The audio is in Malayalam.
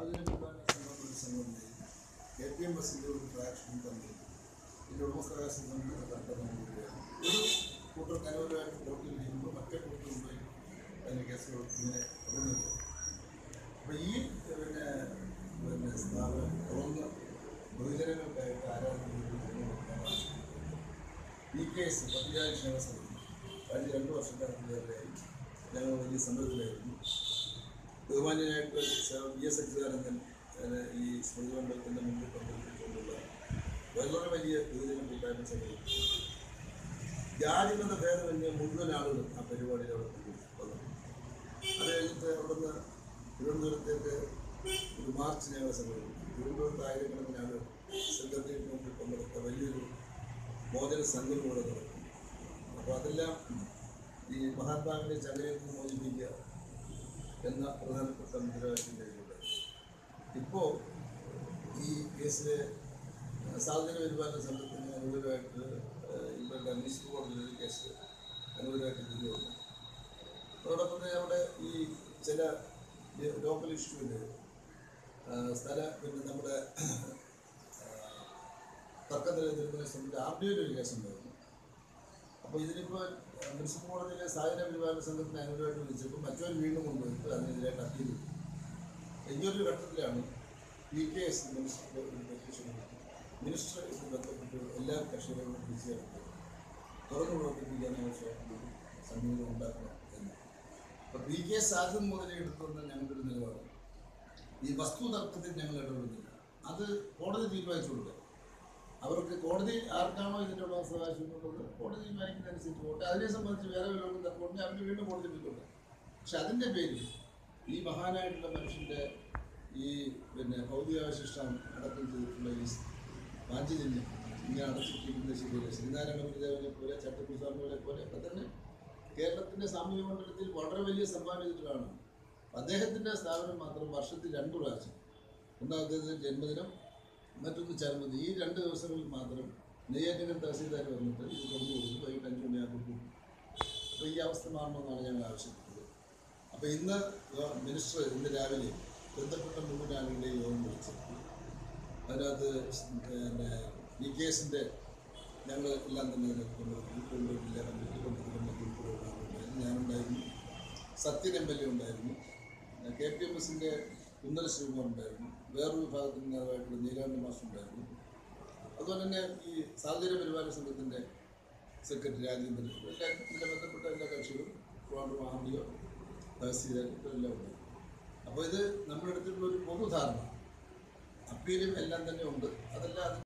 സാഹചര്യ വിഭാഗ സംഘടന സംഘടനയും കെ പി എം എസിൻ്റെ ഒരു ട്രാക്ഷനും തമ്മിൽ ഇതിൻ്റെ ഉടമസ്ഥാവകാശ സംഘടന തർക്കം ഒരു കൂട്ടർക്ക് അനുകൂലമായിട്ട് കോടതിയിൽ ചെയ്യുമ്പോൾ മറ്റേ കൂട്ടർ മുമ്പിൽ അതിന് കേസുകൾ ഇങ്ങനെ തുടങ്ങുന്നത് അപ്പോൾ ഈ പിന്നെ പിന്നെ സ്ഥാപനം തുറന്ന് ബഹുജനങ്ങൾക്കായിട്ട് ആരാധന ഈ കേസ് പതിനായിരം ക്ഷേമ സമിതി കഴിഞ്ഞ രണ്ട് വർഷക്കാലത്തിലേറെയായി ഞങ്ങൾ വലിയ സമ്മർദ്ദത്തിലായിരുന്നു ബഹുമാന്യനായിട്ട് വി എസ് അച്യുതാനന്ദൻ ഏഹ്, ഈ സ്മൃതി മണ്ഡലത്തിൻ്റെ മുമ്പിൽ പങ്കെടുത്തുകൊണ്ടുള്ള വളരെ വലിയ ബഹുജന കൂട്ടായ്മ സംഘടിപ്പിച്ചു ജാതിമത ഭേദമന്യേ മുഴുവൻ ആളുകളും ആ പരിപാടിയിൽ അവിടെ വന്നു അത് കഴിഞ്ഞിട്ട് അവിടുന്ന് തിരുവനന്തപുരത്തേക്ക് ഒരു മാർച്ച് ഞങ്ങൾ സംഘടിപ്പിച്ചു തിരുവനന്തപുരത്ത് ആയിരക്കണക്കിന് ആളുകൾ സെക്രട്ടേറിയറ്റിന് മുമ്പിൽ പങ്കെടുത്ത വലിയൊരു മോചന സംഘം ഇവിടെ നടക്കും അപ്പോൾ അതെല്ലാം ഈ മഹാത്മാവിൻ്റെ ചകരയിൽ നിന്ന് മോചിപ്പിക്കുക എന്ന പ്രധാനപ്പെട്ട മുദ്രാവാക്യം കഴിഞ്ഞിട്ടുണ്ട് ഇപ്പോൾ ഈ കേസിലെ സാധന പരിപാലന സംഘത്തിന് അനുകൂലമായിട്ട് ഇവരുടെ അന്വേഷണ കോടതിയിൽ ഒരു കേസ് അനുകൂലമായിട്ട് തിരിഞ്ഞു വന്നു അതോടൊപ്പം തന്നെ അവിടെ ഈ ചില ലോക്കൽ ഇഷ്യൂവിൽ സ്ഥല പിന്നെ നമ്മുടെ തർക്കം നിലനിൽക്കുന്ന സംബന്ധിച്ച് ആർ ഡി ഒരു കേസുണ്ടായിരുന്നു അപ്പോൾ ഇതിനിപ്പോൾ മുനിസിപ്പൽ കോടതിയിലെ സാധന പരിപാലന സംഘത്തിന് അനുകൂലമായിട്ട് വിളിച്ചപ്പോൾ മറ്റൊരു വീണ്ടും കൊണ്ടുവന്നിട്ട് അതിനെതിരായിട്ട് അപ്പീൽ ചെയ്തു ഈ ഒരു ഘട്ടത്തിലാണ് പി കെ എസ് മിനിസ്റ്റർ ഒരു പെറ്റീഷൻ കൊടുത്തു. മിനിസ്റ്റർ ഇത് ബന്ധപ്പെട്ട് എല്ലാ കക്ഷികളോടും വിളിച്ചെടുത്ത് തുറന്നു പ്രവർത്തിപ്പിക്കാൻ ആവശ്യമായിട്ട് സമീപനം ഉണ്ടാക്കണം എന്ന് അപ്പോൾ പി കെ എസ് ആദ്യം മുതൽ എടുത്തുവന്ന ഞങ്ങളുടെ നിലപാട് ഈ വസ്തു തർക്കത്തിൽ ഞങ്ങൾ ഇടപെടുന്നില്ല അത് കോടതി തീരുമാനിച്ചു കൊടുക്കുക അവർക്ക് കോടതി ആർക്കാണോ ഇതിൻ്റെ അവകാശം എന്നുള്ളത് കോടതി തീരുമാനിക്കുന്നതനുസരിച്ച് പോട്ടെ അതിനെ സംബന്ധിച്ച് വേറെ വല്ലതും തർക്കമുണ്ടെങ്കിൽ അവർ വീണ്ടും കോടതി പോയിക്കോട്ടെ പക്ഷെ അതിൻ്റെ പേരിൽ ഈ മഹാനായിട്ടുള്ള മനുഷ്യൻ്റെ ഈ പിന്നെ ഭൗതികാവശിഷ്ടം അടക്കം ചെയ്തിട്ടുള്ള ഈ പാഞ്ചജന്യം ഇങ്ങനെ അടച്ചിട്ടിരിക്കുന്നത് ശരിയല്ല ശ്രീനാരായണ ഗുരുദേവനെ പോലെ ചട്ടക്കുസ്വാമികളെ പോലെ ഒക്കെ തന്നെ കേരളത്തിൻ്റെ സാമൂഹ്യ മണ്ഡലത്തിൽ വളരെ വലിയ സംഭാവന ചെയ്തിട്ടാണ് അദ്ദേഹത്തിൻ്റെ സ്ഥാപനം മാത്രം വർഷത്തിൽ രണ്ട് പ്രാവശ്യം ഒന്നാമത്തേത് ജന്മദിനം മറ്റൊന്ന് ചരമതി ഈ രണ്ട് ദിവസങ്ങളിൽ മാത്രം നെയ്യാറ്റിങ്ങൽ തഹസീൽദാർ വന്നിട്ട് ഇത് തുറന്നു കൊടുക്കും വൈകിട്ട് അഞ്ച് മണിയാകുമ്പോൾ അപ്പോൾ ഈ അവസ്ഥ മാറണമെന്നാണ് ഞങ്ങൾ ആവശ്യപ്പെട്ടത് അപ്പോൾ ഇന്ന് ഗവ- മിനിസ്റ്റർ ഇന്ന് രാവിലെ ബന്ധപ്പെട്ട മുഴുവൻ ആളുകളുടെ യോഗം വിളിച്ചു അതിനകത്ത് പിന്നെ വി കെ എസിൻ്റെ ഞങ്ങൾ എല്ലാം തന്നെ അതിനകത്ത് കൊണ്ടുവന്നു കൊണ്ടുവരില്ല കമ്മിറ്റി കൊണ്ടുവരുന്ന ഞാനുണ്ടായിരുന്നു സത്യൻ എം എൽ എ ഉണ്ടായിരുന്നു കെ പി എം എസിൻ്റെ കുന്നല ശ്രീകുമാർ ഉണ്ടായിരുന്നു വേറൊരു വിഭാഗത്തിൽ നേതാവായിട്ടുള്ള നീലാണ്ട് മാസ്റ്റർ ഉണ്ടായിരുന്നു അതുപോലെ തന്നെ ഈ സാഹചര്യ പരിപാലന സംഘത്തിൻ്റെ സെക്രട്ടറി രാജേന്ദ്രൻ എല്ലാ ഇതിലെ ബന്ധപ്പെട്ട എല്ലാ കക്ഷികളും ട്രിവാൻഡ്രം ആർഡിയോ തഹസീൽദാർ എല്ലാം ഉണ്ട് അപ്പോൾ ഇത് നമ്മളെടുത്തിട്ടുള്ള ഒരു പൊതുധാരണ അപ്പീലും എല്ലാം തന്നെ ഉണ്ട് അതെല്ലാം